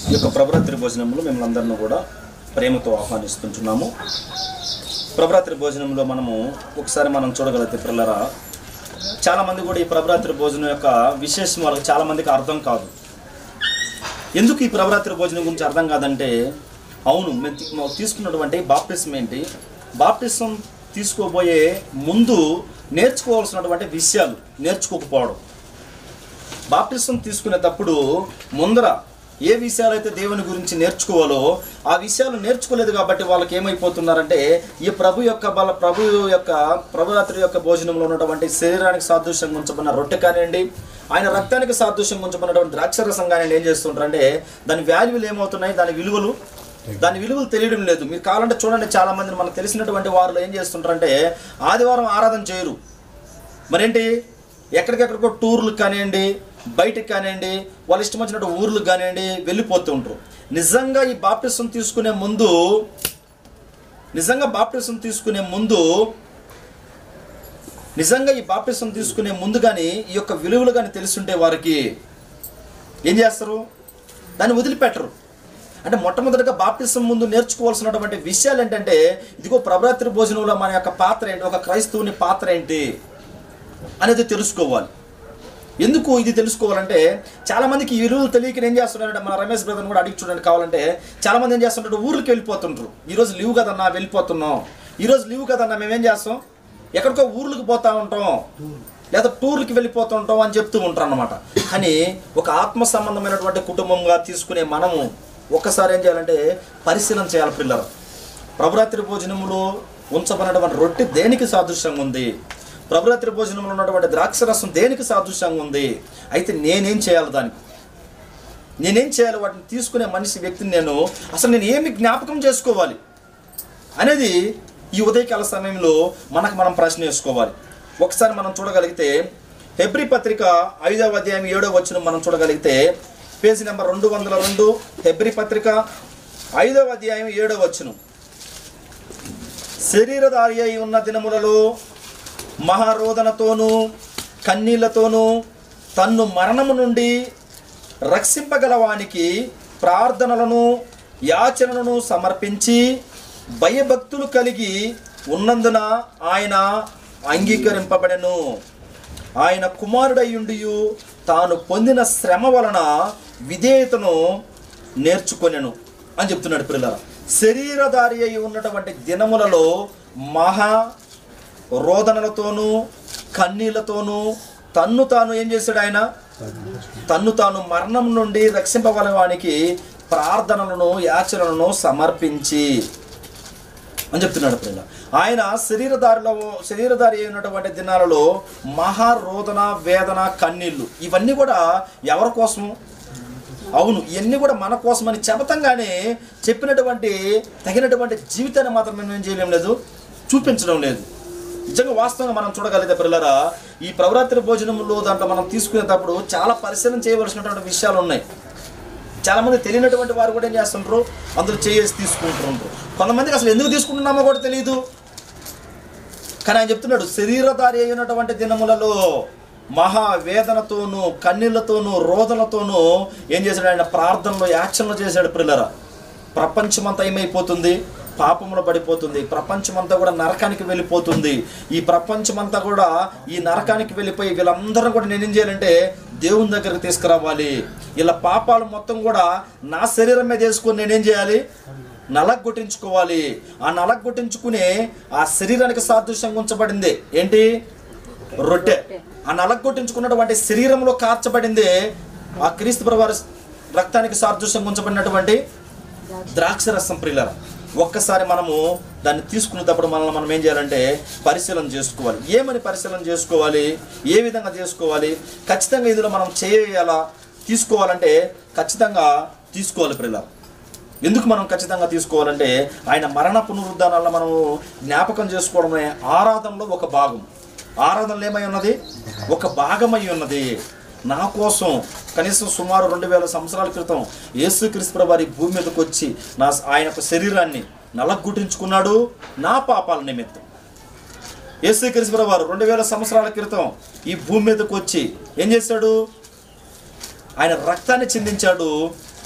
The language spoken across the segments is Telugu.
ఈ యొక్క ప్రభరాత్రి భోజనంలో మిమ్మల్ని అందరినీ కూడా ప్రేమతో ఆహ్వానిస్తుంటున్నాము ప్రభరాత్రి భోజనంలో మనము ఒకసారి మనం చూడగలిగితే పిల్లరా చాలామంది కూడా ఈ ప్రభరాత్రి భోజనం యొక్క విశేషం వాళ్ళకి చాలామందికి అర్థం కాదు ఎందుకు ఈ ప్రభరాత్రి భోజనం గురించి అర్థం కాదంటే అవును మేము తీ- మేము తీసుకున్నటువంటి బాప్టిజం ఏంటి బాప్టిజం తీసుకోబోయే ముందు నేర్చుకోవాల్సినటువంటి విషయాలు నేర్చుకోకపోవడం బాప్టిజం తీసుకునేటప్పుడు ముందర ఏ విషయాలైతే దేవుని గురించి నేర్చుకోవాలో ఆ విషయాలు నేర్చుకోలేదు కాబట్టి వాళ్ళకి ఏమైపోతున్నారంటే ఈ ప్రభు యొక్క బల ప్రభు యొక్క ప్రభురాత్రి యొక్క భోజనంలో ఉన్నటువంటి శరీరానికి సాదృశ్యంగా ఉంచబడిన రొట్టె కానివ్వండి ఆయన రక్తానికి సాదృశ్యంగా ఉంచబడినటువంటి ద్రాక్షరసం కానివ్వండి ఏం చేస్తుంటారంటే దాని వాల్యూలు ఏమవుతున్నాయి దాని విలువలు దాని విలువలు తెలియడం లేదు మీరు కావాలంటే చూడండి చాలా మంది మనకు తెలిసినటువంటి వారు ఏం చేస్తుంటారంటే ఆదివారం ఆరాధన చేయరు మరేంటి ఎక్కడికెక్కడికో టూర్లు కానివ్వండి బయటకు కానివ్వండి వాళ్ళ ఇష్టం వచ్చినట్టు ఊర్లకు కానివ్వండి వెళ్ళిపోతూ ఉంటారు నిజంగా ఈ బాప్టిజం తీసుకునే ముందు నిజంగా బాప్టిజం తీసుకునే ముందు నిజంగా ఈ బాప్టిజం తీసుకునే ముందు కానీ ఈ యొక్క విలువలు కానీ తెలుసుంటే వారికి ఏం చేస్తారు దాన్ని వదిలిపెట్టరు అంటే మొట్టమొదటిగా బాప్టిజం ముందు నేర్చుకోవాల్సినటువంటి విషయాలు ఏంటంటే ఇదిగో ప్రభరాత్రి భోజనంలో మన యొక్క పాత్ర ఏంటి ఒక క్రైస్తవుని పాత్ర ఏంటి అనేది తెలుసుకోవాలి ఎందుకు ఇది తెలుసుకోవాలంటే చాలా మందికి ఈ విలువలు తెలియక ఏం చేస్తున్నారంటే మన రమేష్ బ్రదర్ కూడా అడిగి చూడండి కావాలంటే చాలా మంది ఏం చేస్తుంటారు ఊర్లకు వెళ్ళిపోతుంటారు ఈరోజు లీవ్ కదన్నా వెళ్ళిపోతున్నాం ఈరోజు లీవ్ కదన్నా మేమేం చేస్తాం ఎక్కడికో ఊర్లకు పోతా ఉంటాం లేదా టూర్కి వెళ్ళిపోతూ ఉంటాం అని చెప్తూ ఉంటారు అనమాట కానీ ఒక ఆత్మ సంబంధమైనటువంటి కుటుంబంగా తీసుకునే మనము ఒక్కసారి ఏం చేయాలంటే పరిశీలన చేయాలి పిల్లలు ప్రభురాత్రి భోజనములో ఉంచబడినటువంటి రొట్టె దేనికి సాదృశ్యంగా ఉంది ప్రభురాత్రి భోజనంలో ఉన్నటువంటి ద్రాక్షరసం దేనికి సాదృశ్యంగా ఉంది అయితే నేనేం చేయాలి దానికి నేనేం చేయాలి వాటిని తీసుకునే మనిషి వ్యక్తిని నేను అసలు నేను ఏమి జ్ఞాపకం చేసుకోవాలి అనేది ఈ ఉదయకాల సమయంలో మనకు మనం ప్రశ్న వేసుకోవాలి ఒకసారి మనం చూడగలిగితే హెబ్రి పత్రిక ఐదవ అధ్యాయం ఏడవ వచ్చిన మనం చూడగలిగితే పేజీ నెంబర్ రెండు వందల రెండు హెబ్రి పత్రిక ఐదవ అధ్యాయం ఏడవ వచ్చును శరీరధారి అయి ఉన్న దినములలో మహారోదనతోనూ కన్నీళ్లతోనూ తన్ను మరణము నుండి రక్షింపగలవానికి ప్రార్థనలను యాచనలను సమర్పించి భయభక్తులు కలిగి ఉన్నందున ఆయన అంగీకరింపబడెను ఆయన కుమారుడయ్యుండియు తాను పొందిన శ్రమ వలన విధేయతను నేర్చుకొనెను అని చెప్తున్నాడు పిల్లల శరీరధారి అయి ఉన్నటువంటి దినములలో మహా రోదనలతోనూ కన్నీళ్లతోనూ తన్ను తాను ఏం చేశాడు ఆయన తన్ను తాను మరణం నుండి రక్షింపగలవానికి ప్రార్థనలను యాచనలను సమర్పించి అని చెప్తున్నాడు పిల్ల ఆయన శరీరదారిలో శరీరధారి అయినటువంటి దినాలలో మహారోదన వేదన కన్నీళ్ళు ఇవన్నీ కూడా ఎవరి కోసము అవును ఇవన్నీ కూడా మన కోసమని చెబతంగానే చెప్పినటువంటి తగినటువంటి జీవితాన్ని మాత్రం మేము ఏం చేయలేం లేదు చూపించడం లేదు నిజంగా వాస్తవంగా మనం చూడగలిగితే పిల్లరా ఈ ప్రవరాత్రి భోజనంలో దాంట్లో మనం తీసుకునేటప్పుడు చాలా పరిశీలన చేయవలసినటువంటి విషయాలు ఉన్నాయి చాలా మంది తెలియనటువంటి వారు కూడా ఏం చేస్తుంటారు అందులో చేసి తీసుకుంటుంటారు కొంతమందికి అసలు ఎందుకు తీసుకుంటున్నామో కూడా తెలియదు కానీ ఆయన చెప్తున్నాడు శరీరధారి అయినటువంటి దినములలో మహా వేదనతోనూ కన్నీళ్లతోనూ రోదనతోనూ ఏం చేశాడు ఆయన ప్రార్థనలో యాక్షన్లు చేశాడు పిల్లరా ప్రపంచమంతా ఏమైపోతుంది పాపంలో పడిపోతుంది ప్రపంచమంతా కూడా నరకానికి వెళ్ళిపోతుంది ఈ ప్రపంచమంతా కూడా ఈ నరకానికి వెళ్ళిపోయి వీళ్ళందరూ కూడా నేనేం చేయాలంటే దేవుని దగ్గరికి తీసుకురావాలి ఇలా పాపాలు మొత్తం కూడా నా శరీరం మీద వేసుకొని నేనేం చేయాలి నలగొట్టించుకోవాలి ఆ నలగొట్టించుకునే ఆ శరీరానికి సాదృశ్యంగా ఉంచబడింది ఏంటి రొట్టె ఆ నలగొట్టించుకున్నటువంటి శరీరంలో కార్చబడింది ఆ క్రీస్తు ప్రభువారి రక్తానికి సాదృశ్యంగా ఉంచబడినటువంటి ద్రాక్ష రసం ప్రియులర ఒక్కసారి మనము దాన్ని తీసుకునేటప్పుడు మనల్ని మనం ఏం చేయాలంటే పరిశీలన చేసుకోవాలి ఏమని పరిశీలన చేసుకోవాలి ఏ విధంగా చేసుకోవాలి ఖచ్చితంగా ఇందులో మనం చేయాలా తీసుకోవాలంటే ఖచ్చితంగా తీసుకోవాలి ప్రియులర ఎందుకు మనం ఖచ్చితంగా తీసుకోవాలంటే ఆయన మరణ పునరుద్ధానాలను మనము జ్ఞాపకం చేసుకోవడమే ఆరాధనలో ఒక భాగం ఆరాధనలో ఏమై ఉన్నది ఒక భాగమై ఉన్నది నా కోసం కనీసం సుమారు రెండు వేల సంవత్సరాల క్రితం యేసుక్రీస్తు వారి భూమి మీదకి వచ్చి నా ఆయన యొక్క శరీరాన్ని నలగొట్టించుకున్నాడు నా పాపాల నిమిత్తం యేసుక్రీస్తు వారు రెండు వేల సంవత్సరాల క్రితం ఈ భూమి మీదకి వచ్చి ఏం చేశాడు ఆయన రక్తాన్ని చిందించాడు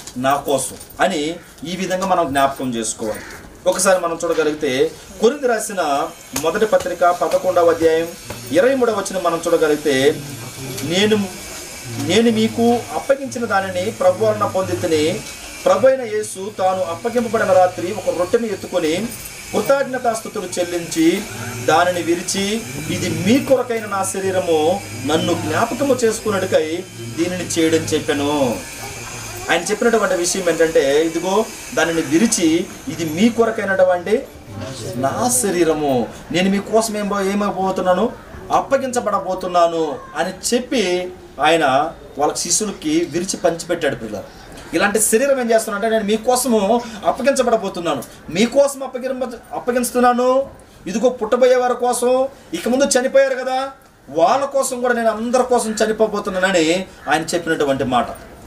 నా కోసం అని ఈ విధంగా మనం జ్ఞాపకం చేసుకోవాలి ఒకసారి మనం చూడగలిగితే కొరింది రాసిన మొదటి పత్రిక పదకొండవ అధ్యాయం ఇరవై మూడవ వచ్చిన మనం చూడగలిగితే నేను నేను మీకు అప్పగించిన దానిని ప్రభు అన్న పొందితిని ప్రభు అయిన యేసు తాను అప్పగింపబడిన రాత్రి ఒక రొట్టెని ఎత్తుకొని కృతజ్ఞతాస్థుతులు చెల్లించి దానిని విరిచి ఇది మీ కొరకైన నా శరీరము నన్ను జ్ఞాపకము చేసుకున్నట్టుకై దీనిని చేయడం చెప్పాను ఆయన చెప్పినటువంటి విషయం ఏంటంటే ఇదిగో దానిని విరిచి ఇది మీ కొరకైనటువంటి నా శరీరము నేను మీకోసం ఏం ఏమైపోతున్నాను అప్పగించబడబోతున్నాను అని చెప్పి ఆయన వాళ్ళ శిష్యులకి విరిచి పంచిపెట్టాడు పిల్లలు ఇలాంటి శరీరం ఏం చేస్తున్నానంటే నేను మీకోసము అప్పగించబడబోతున్నాను మీకోసం అప్పగింప అప్పగిస్తున్నాను ఇదిగో పుట్టబోయే వారి కోసం ఇక ముందు చనిపోయారు కదా వాళ్ళ కోసం కూడా నేను అందరి కోసం చనిపోబోతున్నానని ఆయన చెప్పినటువంటి మాట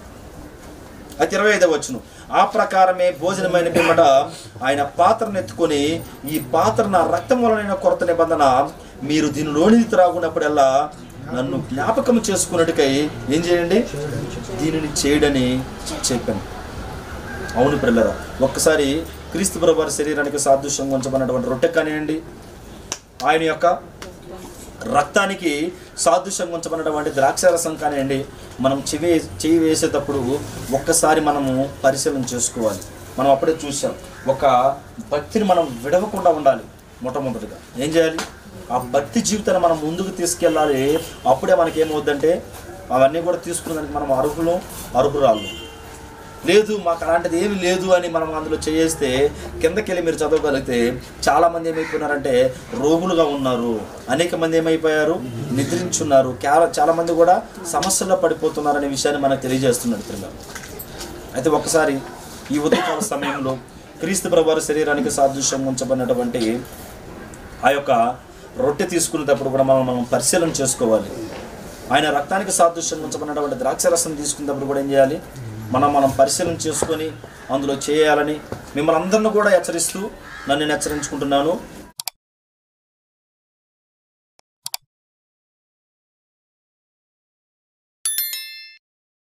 అయితే ఇరవై ఐదవ వచ్చును ఆ ప్రకారమే భోజనమైన పిమ్మట ఆయన పాత్రను ఎత్తుకొని ఈ పాత్ర నా రక్తం వలన కొరత నిబంధన మీరు దీనిలోని త్రాగునప్పుడల్లా నన్ను జ్ఞాపకం చేసుకున్నట్టుకై ఏం చేయండి దీనిని చేయడని చెప్పాను అవును పిల్లరా ఒక్కసారి క్రీస్తు ప్రభు వారి శరీరానికి సాదృశ్యంగా ఉంచబడినటువంటి రొట్టె కానివ్వండి ఆయన యొక్క రక్తానికి సాదృశ్యంగా ఉంచబడినటువంటి ద్రాక్షారసం కానివ్వండి మనం చెవి చెయ్యి వేసేటప్పుడు ఒక్కసారి మనము పరిశీలన చేసుకోవాలి మనం అప్పుడే చూసాం ఒక భక్తిని మనం విడవకుండా ఉండాలి మొట్టమొదటిగా ఏం చేయాలి ఆ భక్తి జీవితాన్ని మనం ముందుకు తీసుకెళ్ళాలి అప్పుడే మనకి ఏమవుద్దంటే అవన్నీ కూడా తీసుకునేదానికి మనం అర్హులు అర్హురాలు లేదు మాకు అలాంటిది ఏమి లేదు అని మనం అందులో చేస్తే కిందకి వెళ్ళి మీరు చదవగలిగితే చాలామంది ఏమైపోయినారంటే రోగులుగా ఉన్నారు అనేక మంది ఏమైపోయారు నిద్రించున్నారు చాలా చాలామంది కూడా సమస్యల్లో పడిపోతున్నారనే విషయాన్ని మనకు తెలియజేస్తున్నాడు పిల్లలు అయితే ఒకసారి ఈ ఉదయకాల సమయంలో క్రీస్తు ప్రభువారి శరీరానికి సాదృశ్యం ఉంచబడినటువంటి ఆ యొక్క రొట్టె తీసుకునేటప్పుడు కూడా మనం మనం పరిశీలన చేసుకోవాలి ఆయన రక్తానికి సాదృశ్యం ఉంచబడినటువంటి ద్రాక్షరసం తీసుకునేటప్పుడు కూడా ఏం చేయాలి మనం మనం పరిశీలన చేసుకొని అందులో చేయాలని మిమ్మల్ని అందరిని కూడా హెచ్చరిస్తూ నన్ను నేను హెచ్చరించుకుంటున్నాను